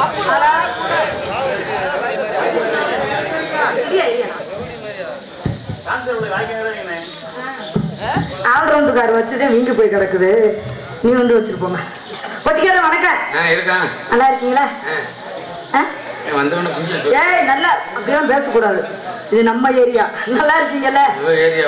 ஆல்ரவுண்டுக்கார் வச்சுதான் வீங்கி போய் கிடக்குது நீ வந்து வச்சிருப்போங்க ஒட்டிக்கார வணக்கம் ஆ இருக்கான் நல்லா இருக்கீங்களா ஆ? வந்தவன கொஞ்சம் சொல்லு ஏய் நல்லா அப்படிலாம் பேசக்கூடாது இது நம்ம ஏரியா நல்லா இருக்கீங்கல்ல இவ ஏரியா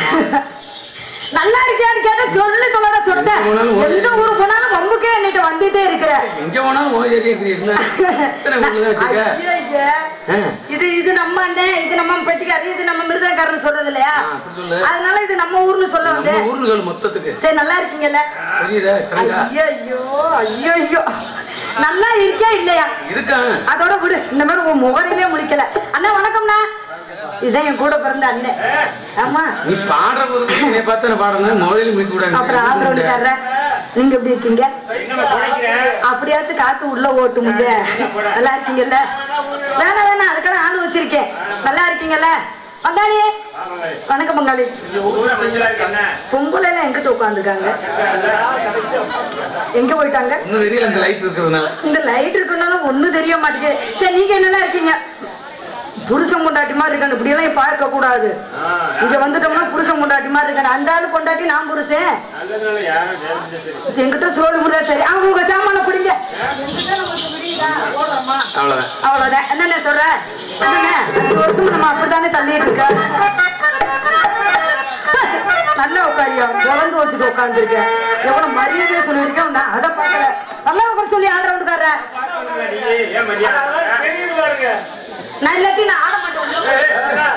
நல்லா இருக்கியான்னு கேட்டா சொல்லு சொல்லடா சொல்லிட்டேன் எங்க போனாலும் ஒரு எந்த ஊர் போனாலும் வம்புக்கே என்கிட்ட வந்துட்டே இருக்கிற எங்க போனாலும் உன் ஏரியா என்ன எத்தனை வீட்டுல தான் வச்சிருக்க ஐயா, ஆ. இது இது நம்ம அண்ணன் இது நம்ம பெட்டிக்காரு இது நம்ம மிருதங்காரன்னு சொல்றது இல்லையா ஆ, அப்படி சொல்லு. அதனால இது நம்ம ஊர்னு சொல்ல நம்ம வந்தேன் ஊர்னு சொல்லு மொத்தத்துக்கு சரி நல்லா இருக்கீங்கல்ல சரிடா சரங்கா ஐயோ ஐயோ ஐயோ நல்லா இருக்கியா இல்லையா இருக்கான் அதோட விடு இந்த மாதிரி உன் முகரையிலே முழிக்கல அண்ணா வணக்கம்ண்ணா இதான் என் கூட பிறந்த அண்ணன் ஆமா நீ பாடுற போது என்னை பார்த்து நான் பாடணும் மொழியில முடிக்க அப்புறம் கூடாது ஆதரவுக்காரர நீங்க எப்படி இருக்கீங்க அப்படியாச்சும் காத்து உள்ள ஓட்டு முடிய நல்லா இருக்கீங்கல்ல வேணாம் வேணாம் அதுக்கெல்லாம் ஆள் வச்சிருக்கேன் நல்லா இருக்கீங்கல்ல பங்காளி வணக்கம் பங்காளி பொம்பளை எல்லாம் எங்கிட்ட உட்காந்துருக்காங்க எங்க போயிட்டாங்க இன்னும் தெரியல இந்த லைட் இருக்கிறதுனால இந்த லைட் இருக்குனாலும் ஒண்ணும் தெரிய மாட்டேங்குது சரி நீங்க என்னெல்லாம் இருக்கீங்க புருஷன் பொண்டாட்டி மாதிரி இருக்கணும் இப்படி எல்லாம் பார்க்க கூடாது இங்க வந்துட்டோம்னா புருஷன் பொண்டாட்டி மாதிரி இருக்கணும் அந்த ஆளு பொண்டாட்டி நான் புருஷன் என்கிட்ட சோழி முடியா சரி அவங்க உங்க சாமான பிடிங்க அவ்வளவுதான் அவ்வளவுதான் என்னென்ன சொல்ற என்னண்ணே அஞ்சு வருஷம் நம்ம அப்படித்தானே தள்ளிட்டு இருக்க நல்லா உட்காரியா குழந்து வச்சுட்டு உட்காந்துருக்கேன் எவ்வளவு மரியாதையா சொல்லியிருக்கேன் நான் அதை பார்க்கல நல்லா உட்கார சொல்லி ஆள் ரவுண்டுக்கார நான் இல்லாட்டி நான் ஆட மாட்டேன்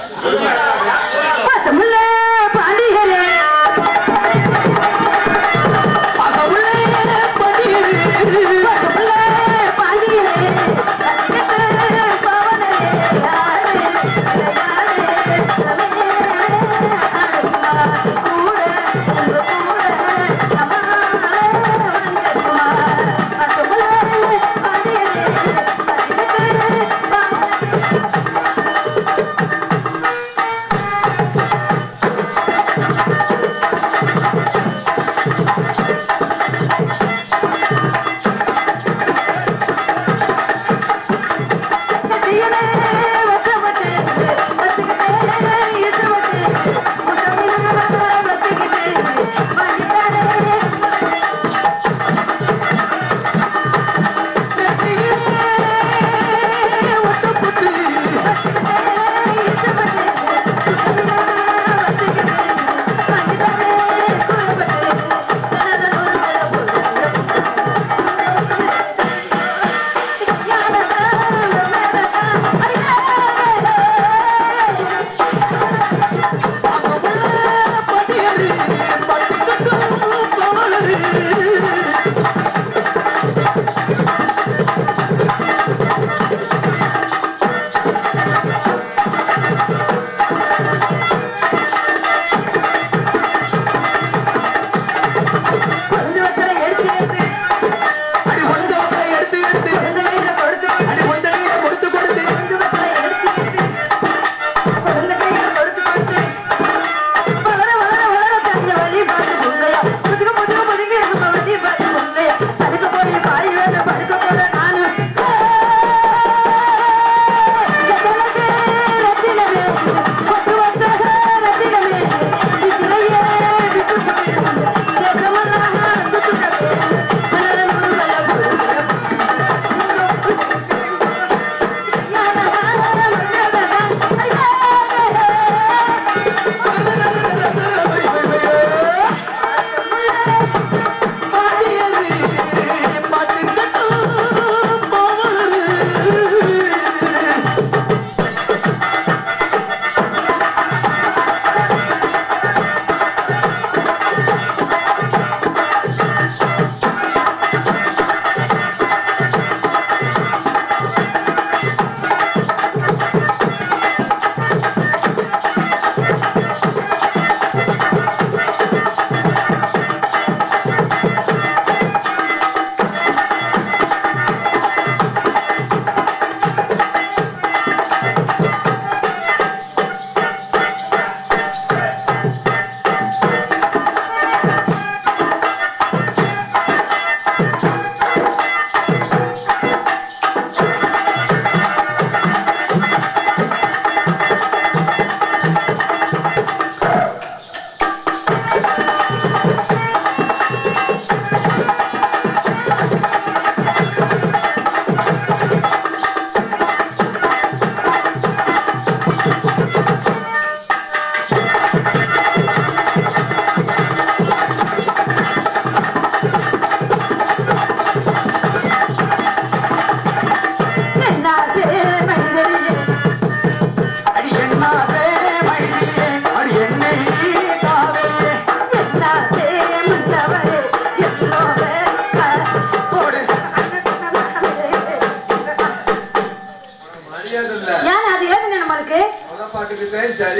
பசமுல்ல பாண்டியரே பசமுல்ல பாண்டியரே பசமுல்ல பாண்டியரே பவனரே யாரே யாரே கூட உங்க கூட அம்மா பசமுல்ல பாண்டியரே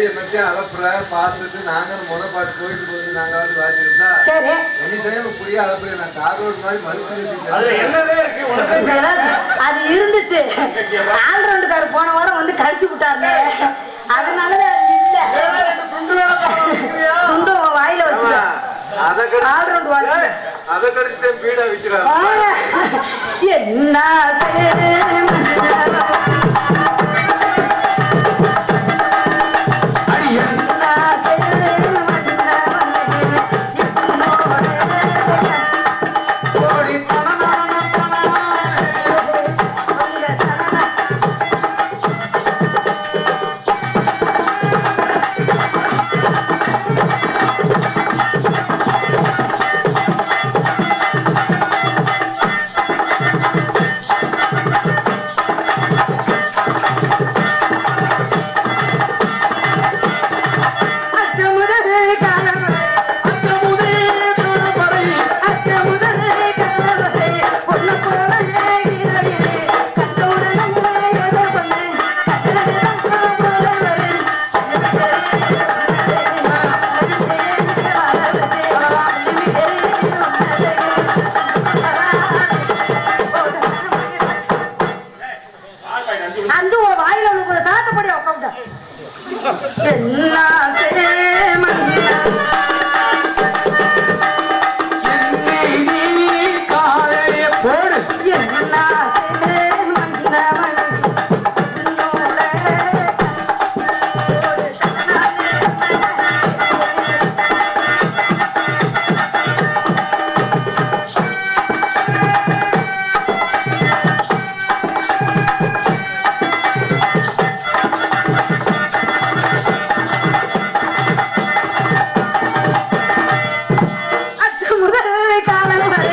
என்னத்தையும் அலப்புற பார்த்துட்டு நாங்க முத பாட்டு கோயிலுக்கு போய் நாங்க வந்து வாசிக்கிட்டா சரி எனி டைம் இப்படியே அலப்புறேன் நான் கார் ரோடு மாதிரி மறுபடியும் அதுல வச்சுக்கிறேன் என்னதே இருக்கு உனக்கு இதெல்லாம் அது இருந்துச்சு ஆல்ரவுண்டுக்காரர் போன வாரம் வந்து கடிச்சு விட்டாருங்க அதனாலதான் அது இல்ல வேணா ரெண்டு துண்டு வேணா தரேன் வச்சுக்கிறியா? துண்டு உன் வாயில வச்சுக்க அதை All round வாசி. கடிச்சு அதை கடிச்சுதான் பீடா விற்கிறாரு ஆ, என்ன செய்ய அடி என் கோடி அச்சமுதே தொழுபறை அந்த உன் வாயில உள்ள தாத்தப்படி உட்காந்துட்டா என்ன செய்ய மன்னா என்னை நீ காலையே போடு என்ன செய்ய மன்னவன் உன்னோட அற்ற முதல் காலம் வரை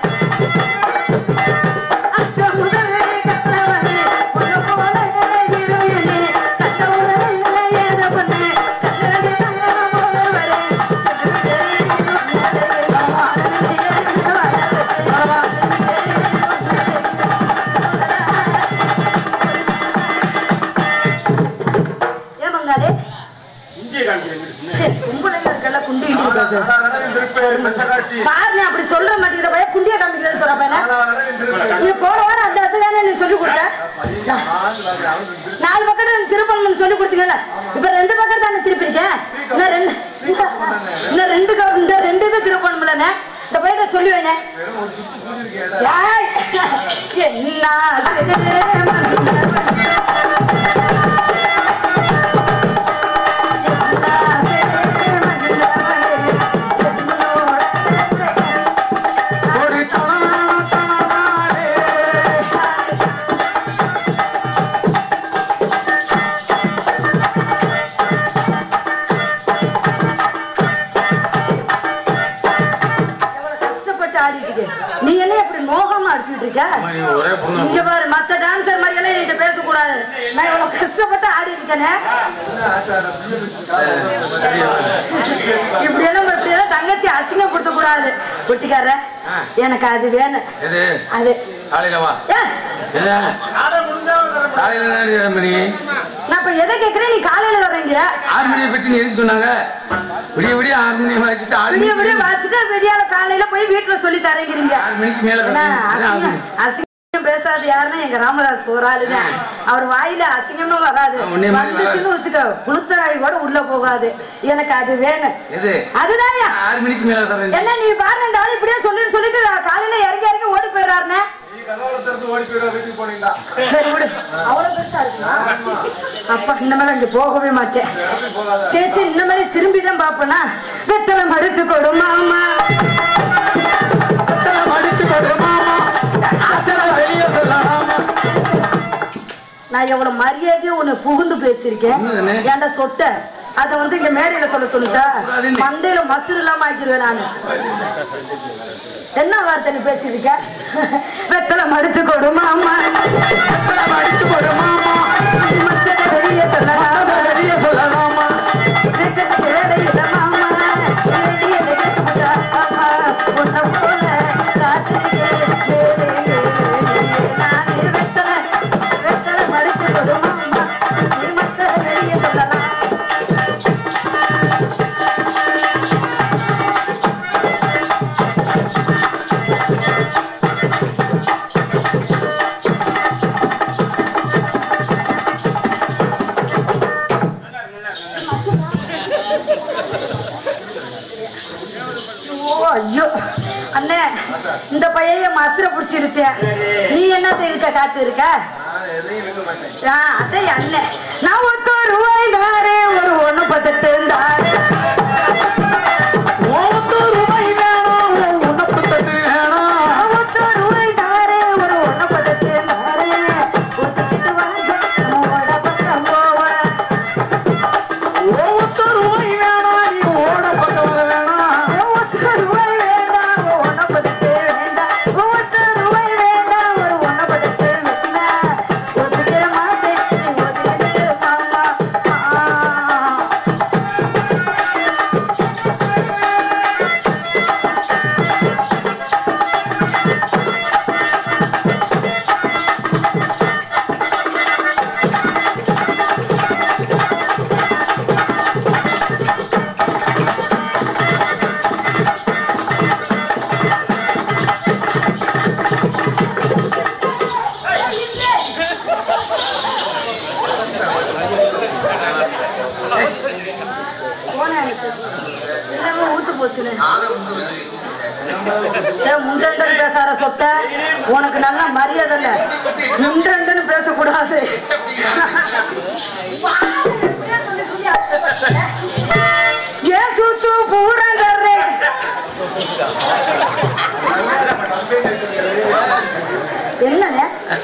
அற்ற முதல் காலம் வரை உன்னை போல இருவிலே கண்டவுடனே ஏத பண்ணு கண்டது போல வரை ஏன் பங்காளி இங்கே காமிக்கிறேன் சரி கும்பலைங்க இருக்கல குண்டி பேசு திருப்பேர் பெசகாட்டி பாரு அப்படி சொல்ற மாட்டேங்கிற பையன் குண்டிய காமிக்கிறேன்னு சொல்ற பையனா நாலாவது திருப்பேர் நீ போன வாரம் அந்த இடத்துல தானே நீ சொல்லி கொடுத்த நாலு பக்கத்துல நீ திருப்பணும்னு சொல்லி கொடுத்தீங்கல்ல இப்ப ரெண்டு பக்கம் தானே திருப்பிருக்கேன் இன்னும் ரெண்டு இன்னும் ரெண்டு க- இந்த ரெண்டு இது திருப்பணும்லண்ணே இந்த பையன் சொல்லி வைனே வெறும் ஒரு சுத்து கூடியிருக்கேன் ஏய், என்ன கோடி தன தனதானே எவ்வளவு கஷ்டப்பட்டு ஆடிட்டு இருக்க. நீ என்ன இப்படி மோகமா அடிச்சுட்டு இருக்க அம்மா, நீ ஒரே பொண்ணு இங்க பாரு மத்த டான்சர் மாதிரி எல்லாம் என்கிட்ட பேசக்கூடாது நான் இவ்வளவு கஷ்டப்பட்டு ஆடி இருக்கேனே இப்படி எல்லாம் இப்படி எல்லாம் தங்கச்சி அசிங்கப்படுத்த கூடாது குட்டிக்கார ஆ. எனக்கு அது வேணும் எது அது காலையில வா ஏ, என்ன ஆட முடிஞ்சா தரேன் காலையில தான் ஏழு மணி நான் இப்ப எதை கேக்குறேன் நீ காலையில வர்றீங்க ஆறு மணியை பற்றி நீ எதுக்கு சொன்னாங்க விடிய விடிய ஆறு மணி வச்சுட்டு ஆறு விடிய விடிய மணிக்கு வாச்சிட்டு விடியால காலையில போய் வீட்டுல சொல்லி தரேங்கிறீங்க ஆறு மணிக்கு மேல என்ன, வரணும். அசிங்கம் அசிங்கம் பேசாது யாருன்னா எங்க ராமதாஸ் ஒரு ஆளுதான் அவர் வாயில அசிங்கமா வராது ஆ, உன்னைய மாதிரி வந்துச்சுன்னு வச்சுக்கோ புளுத்தராய் கூட உள்ள போகாது எனக்கு அது வேணும் எது அதுதான் ஆறு மணிக்கு மேல தரேன் என்ன நீ பாருங்க இந்த ஆள் இப்படியே சொல்லிட்டு சொல்லிட்டு காலையில இறங்கி இறங்கி ஓடி போயிடுறாருண்ணே நீ கதவுல திறந்து ஓடி போயிடுவா வீட்டுக்கு போனீங்களா சரி விடு அவ்வளவு பெருசா இருக்குமா அப்பா இந்த மாதிரி அங்க போகவே மாட்டேன் இடத்துக்கு போகாத சரி சரி இந்த மாதிரி திரும்பி தான் பாப்பனா வெத்தலை மடிச்சு கொடுமாமா மடிச்சு கொடு மாமா ஆச்சல வெளியே சொல்லலாமா நான் எவ்வளவு மரியாதையா உன்னை புகுந்து பேசியிருக்கேன் உண்மைதானே? ஏன்டா சொட்ட அத வந்து இங்க மேடையில சொல்ல சொல்லுச்சா கூடாதுன்னு. மண்டையில மசுறு இல்லாம ஆக்கிடுவேன் நானு என்ன வார்த்தை நீ பேசியிருக்க வெத்தலை மடிச்சு கொடுமாமா மடிச்சு கொடு மாமா மத்தத வெளியே சொல்லலாம் ஆச்சல வெளியே சொல்லலாமா வெத்தலை வேலையில மாமா வெளியே வெத்தலை மாமா உன்னை போல காத்திருக்கேன் நானே வெத்தலை வெத்தலை மடிச்சு கொடுமாமா நீ மத்தத வெளியே சொல்லலாம் இந்த பையன் மசுரை பிடிச்சி இருத்தேன் நீ என்னத்த இருக்க காத்து இருக்க நான் எதையும் இருக்க மாட்டேன் ஆ, அதான் அண்ணன் நான் ஒத்த ரூபாய் தாரே ஒரு ஒண்ணு பத்தட்டு தாரே ஒத்து ரூபாய் வேணும் உனக்கு தட்டு வேணும் நான் ஒத்த ரூபாய் தாரே ஒரு ஒண்ணு பத்தட்டு தாரே ஒத்துக்கிட்டு வாங்க நம்மோட பக்கம் போவேன் ஒத்து ரூபாய் வேணும் நீ ஓட பக்கம் வேணும் ஒத்த ரூபாய் வேண்டாம் ஒண்ணு பத்தட்டு வேண்டாம் ஒத்த ரூபாய் வேண்டாம் ஒரு ஒண்ணு பத்தட்டு வைக்கல ஒத்துக்கிற மாட்டேன் நீ ஒத்துக்கிட்டு மாமா ஆ. போனேன் எனக்கு. எல்லாமே ஊத்து போச்சுன்னு ஏய், முண்டண்டன்னு பேசாத சொட்ட உனக்கு நல்ல மரியாதை இல்ல முண்டண்டன்னு பேசக்கூடாது ஏன் சுத்து பூரங்கர்றே என்னங்க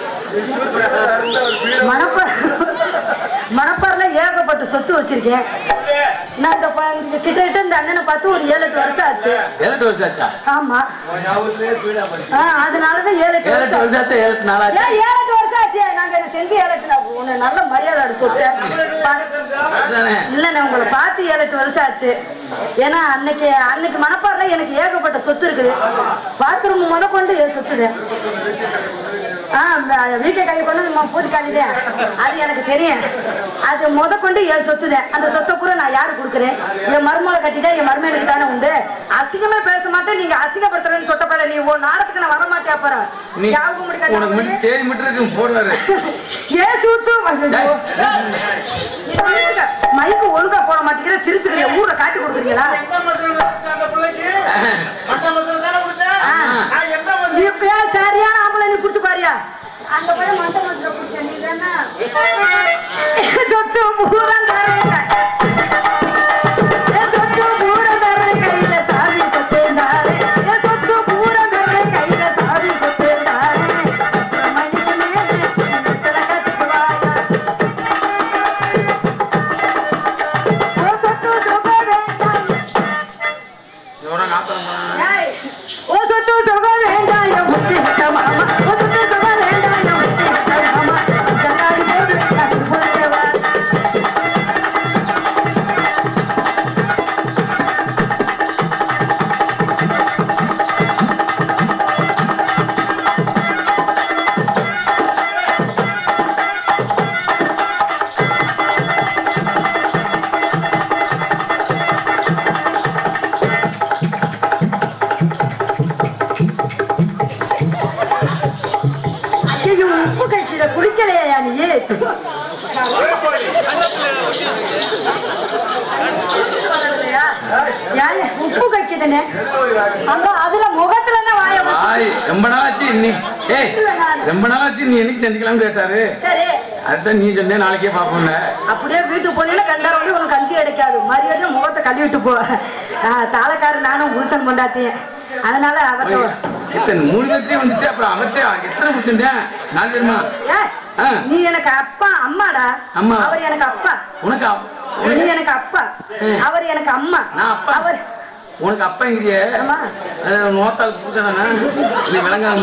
மணப்பா மணப்பாறைல ஏகப்பட்ட சொத்து வச்சிருக்கேன் நான் இந்த ப- இந்த கிட்ட கிட்ட இந்த அண்ணனை பார்த்து ஒரு ஏழு எட்டு வருஷம் ஆச்சு ஏழு வருஷம் ஆச்சா ஆமா உன் ஞாபகத்திலே போயிடா மாதிரி ஆ, அதனாலதான் ஏழு எட்டு ஏழு வருஷம் வருஷம் ஆச்சா ஏழு நாளாச்சு ஏன் ஏழு எட்டு வருஷம் ஆச்சு நாங்க இதை செஞ்சு ஏழு எட்டு நான் உன்னை நல்ல மரியாதை சொத்தேன் அப்படிதானே இல்லண்ணே உங்களை பார்த்து ஏழு எட்டு வருஷம் ஆச்சு ஏன்னா அன்னைக்கு அன்னைக்கு மணப்பாறைல எனக்கு ஏகப்பட்ட சொத்து இருக்குது பாத்ரூம் முத கொண்டு ஏழு சொத்துது ஆ வீட்டை கை கொண்டு வந்து பூதி காலிதேன் அது எனக்கு தெரியும் அது முத கொண்டு ஏழு சொத்துதேன் அந்த சொத்தை பூரா நான் யாரு கொடுக்குறேன் என் மருமலை கட்டிட்டா என் மருமனுக்கு தானே உண்டு அசிங்கமே பேச மாட்டேன் நீங்க அசிங்கப்படுத்துறேன்னு சொட்ட போல நீ உன் நாடத்துக்கு நான் வர மாட்டேன் அப்புறம் நீ யாவுக்கு முடி உனக்கு கட்டி மட்டும் தேதி மட்டும் இருக்கு போடுவாரு ஏன் சூத்து ஐயோ. நிறுத்துங்க. மைக்கு ஒழுங்கா போட மாட்டேங்கிற சிரிச்சுக்கிறிய ஊரை காட்டி கொடுக்குறீங்களா எந்த மசூல் குடிச்சா அந்த பிள்ளைக்கு மட்ட மசூல் தானே குடிச்சா ஆ. நான் எந்த நீ மசூல் இப்பயா சரியான ஆம்பளை நீ புடிச்சு பாரியா அந்த பையன் மந்த மசுர புடிச்ச நீ தானே தொட்டு பூரம் தரேங்க தொட்டு பூரம் தரேன் கையில சாவி கொத்தேந்தாரே தொட்டு பூரம் தரேன் கையில சாவி கொத்தேந்தாரே மணிக்கு மேலே நித்தல கத்துக்குவாயா ஓ சொத்து சொக வேண்டாம் எவ்வளோ நாத்தம் ஏய், ஓ சொத்து சொக வேண்டாம் என் முத்தி விட்ட மாமா ஓ சொத்து சொக வேண்டாம் என் முத்தி விட்ட மாமா கண்ணாடி போடு கண்ணு போடுவா ஐயோ உப்பு கைக்கிற குடிக்கலையா நீ யாரு உப்பு கைக்குதுன்னு அங்க அதுல முகத்துல தான் வாய வச்சு. ஆய் ரொம்ப நாளாச்சு நீ ஏய் ரொம்ப நாளாச்சு நீ என்னைக்கு சந்திக்கலாம்னு கேட்டாரு சரி அதுதான் நீ சொன்னே நாளைக்கே பார்ப்போம்ல அப்படியே வீட்டுக்கு போனீங்கன்னா கண்டார வந்து உனக்கு கஞ்சி கிடைக்காது மரியாதை முகத்தை கழுவிட்டு போ தாளக்காரர் நானும் புருஷன் கொண்டாட்டியேன் அதனால அவர்கிட்ட இத்தனை மூணு பேர்த்தையும் வந்துட்டு அப்புறம் அவர்கிட்ட எத்தனை புருஷன் நாலு பேருமா ஏய், ஆ. நீ எனக்கு அப்பா அம்மாடா அம்மா. அவர் எனக்கு அப்பா உனக்கு அவ- நீ உனக்கு எனக்கு அப்பா ம். அவர் எனக்கு அம்மா நான் அப்பா அவர் உனக்கு அப்பாங்கிறிய ஆமா. நோத்தால் புருஷனா நீ விளங்காம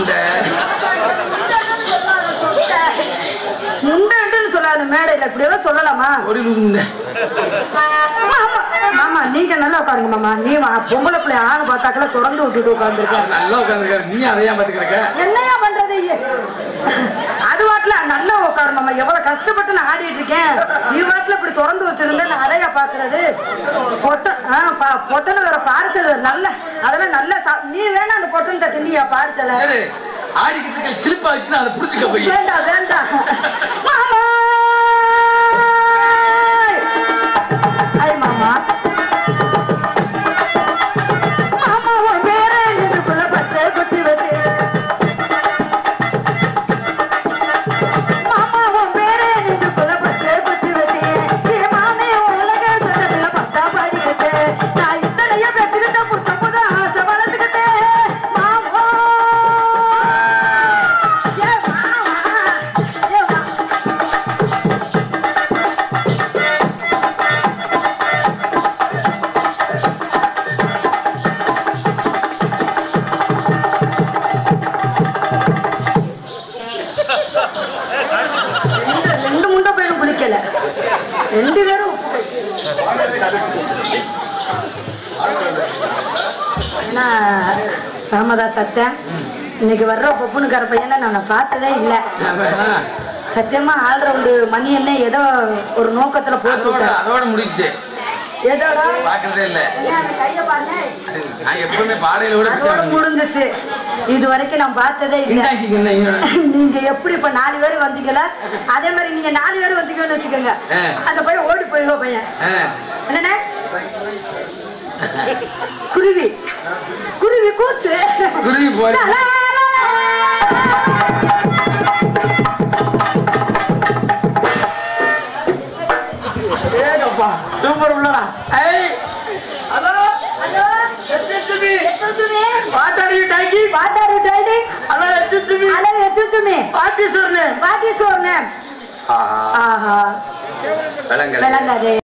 முண்டன்னு சொல்லாத மேடையில இப்படி எல்லாம் சொல்லலாமா ஓடி லூசு முண்டை மாமா, மாமா நீங்க நல்லா உட்காருங்க மாமா நீ வா- பொம்பளை பிள்ளை ஆணு பார்த்தாக்கல திறந்து விட்டுட்டு உட்காந்துருக்க நல்லா உட்காந்துருக்காரு நீ அதையா பார்த்து கிடக்க என்னையா பண்றது அது வாட்டில நல்லா உட்காரு மாமா எவ்வளவு கஷ்டப்பட்டு நான் ஆடிட்டு இருக்கேன் நீ வாட்டில இப்படி திறந்து வச்சிருந்தேன் நான் அதையா பாக்குறது பொட்ட ஆ, பா- பொட்டனு வேற பார்சல் வேற நல்ல அதெல்லாம் நல்லா சா- நீ வேணா அந்த பொட்டனத்தை தின்னியா பார்சலை சரி ஆடிக்கிட்டு இருக்க சிலிப்பா வச்சு அதை புடிச்சுக்க போய் வேண்டாம் வேண்டாம் மாமா ஐ மாமா மாமா உன் பேரை இதுக்குள்ள பச்சை குத்தி வச்சு ரெண்டு பேரும் உப்பு வைக்கணும். ஏன்னா ராமதாஸ் சத்தம் இன்னைக்கு வர்ற பொப்புனுக்கார பையனை நான் பார்த்ததே இல்லை சத்தியமா ஆல் ரவுண்டு மணி என்ன ஏதோ ஒரு நோக்கத்துல போட்டு அதோட விட்டார் அதோட முடிச்சு ஏதோடா பாக்குறதே இல்ல என்ன அந்த கையை பாருங்க நான் எப்பவுமே பாடையில கூட அதோட முடிஞ்சிச்சு இது வரைக்கும் நான் பார்த்ததே இல்லை இந்தாக்கிங்க நீங்க எப்படி இப்ப நாலு பேர் வந்தீங்களா அதே மாதிரி நீங்க நாலு பேர் வந்தீங்கன்னு வச்சுக்கோங்க ஆ. அந்த பையன் ஓடி போயிடுவோம் பையன் என்னண்ணே குருவி குருவி கூச்சு குருவி போய் லா, லா, லா, லா. சூப்பர் உள்ளடா ஏய் hello hello எச்சுச்சுமி எச்சுச்சுமி what are you talking what are you tidings hello எச்சுச்சுமி hello எச்சுச்சுமி what is your name what is your name ஆஹா விளங்கல விளங்காதே